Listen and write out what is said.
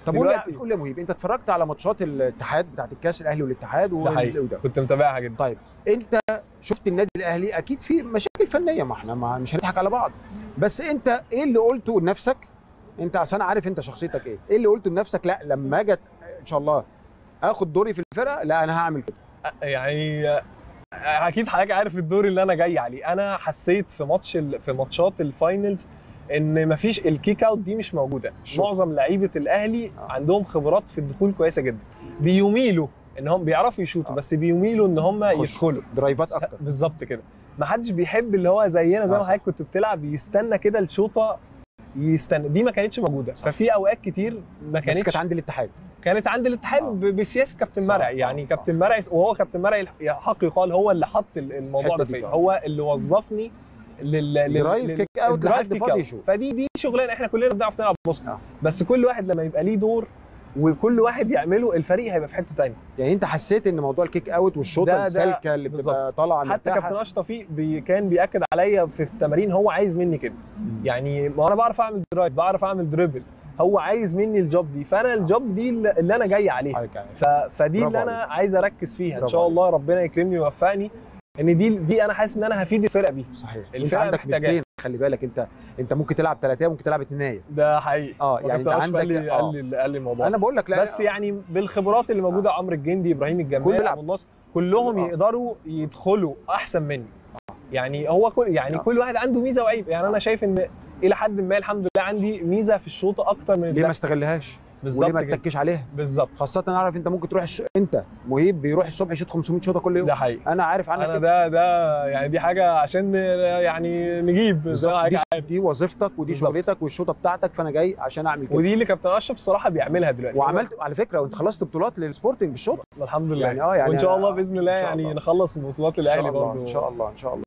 طب قول لي دلوقتي- قول لي يا مهيب انت اتفرجت على ماتشات الاتحاد بتاعت الكاس الاهلي والاتحاد ده حقيقي وده كنت متابعها جدا طيب انت شفت النادي الاهلي اكيد في مشاكل فنيه ما احنا ما مش هنضحك على بعض بس انت ايه اللي قلته لنفسك انت عشان انا عارف انت شخصيتك ايه ايه اللي قلته لنفسك لا لما اجي ان شاء الله اخد دوري في الفرقه لا انا هعمل كده يعني آه، اكيد حضرتك عارف الدور اللي انا جاي عليه انا حسيت في ماتش ال- في ماتشات الفاينلز ان مفيش الكيك اوت دي مش موجوده شو. معظم لعيبه الاهلي آه. عندهم خبرات في الدخول كويسه جدا بيميلوا ان هم بيعرفوا يشوطوا آه. بس بيميلوا ان هم خش. يدخلوا درايفات اكتر بالظبط كده ما حدش بيحب اللي هو زينا زي آه، ما صح. حضرتك كنت بتلعب يستنى كده الشوطه يستنى دي ما كانتش موجوده صح. ففي اوقات كتير ما بس كانتش كانت عند الاتحاد كانت عند الاتحاد آه. ب- بسياسه كابتن صح. مرعي يعني آه. كابتن مرعي وهو كابتن مرعي حق يقال هو اللي حط ال- الموضوع الحتة ده دي فيا بقى. هو اللي وظفني لل لل- درايف لل- كيك اوت الدرايف لحد كيك فاضي أوت. يشوف فدي دي شغلانه احنا كلنا بنعرف نلعب باسكت آه. بس كل واحد لما يبقى ليه دور وكل واحد يعمله الفريق هيبقى في حته ثانيه يعني انت حسيت ان موضوع الكيك اوت والشوطه ده- ده السالكه اللي بتبقى بالظبط. طالعه حتى مرتاحة. كابتن اشرف توفيق بي كان بياكد عليا في في التمارين هو عايز مني كده مم. يعني ما انا بعرف اعمل درايف بعرف اعمل دريبل هو عايز مني الجوب دي فانا الجوب دي اللي اللي انا جاي عليها حضرتك يعني. ف... فدي برافو اللي انا عليك. عايز اركز فيها ان برافو شاء عليك. الله ربنا يكرمني ويوفقني ان دي دي انا حاسس ان انا هفيد الفرقه بيها صحيح انت الفرقة عندك محتاجاه. ميزتين خلي بالك انت انت ممكن تلعب ثلاثيه ممكن تلعب اثنينيه ده حقيقي اه يعني انت كابتن أشرف قال عندك لي آه. قال لي قال لي الموضوع انا بقول لك لا بس يعني بالخبرات اللي موجوده عمرو الجندي ابراهيم كل الجمال بيلعب. ابو النصر كلهم آه. يقدروا يدخلوا احسن مني يعني هو كل يعني آه. كل واحد عنده ميزه وعيب يعني انا شايف ان الى حد ما الحمد لله عندي ميزه في الشوطه اكتر من ليه ما الدفع. استغلهاش وليه بالظبط ما كده تتكش عليها بالظبط خاصه انا اعرف انت ممكن تروح الش... انت مهيب بيروح الصبح يشوط 500 شوطه كل يوم ده حقيقي انا عارف عنك انا كده. ده ده يعني دي حاجه عشان يعني نجيب زي بالظبط. ما دي, حضرتك عارف دي وظيفتك ودي بالظبط. شغلتك والشوطه بتاعتك فانا جاي عشان اعمل كده ودي اللي كابتن اشرف الصراحه بيعملها دلوقتي وعملت على فكره وانت خلصت بطولات للسبورتنج بالشوط الحمد لله يعني اه يعني وان شاء أنا- الله باذن الله إن شاء يعني الله. نخلص البطولات ان شاء الاهلي الله برضه ان شاء الله ان شاء الله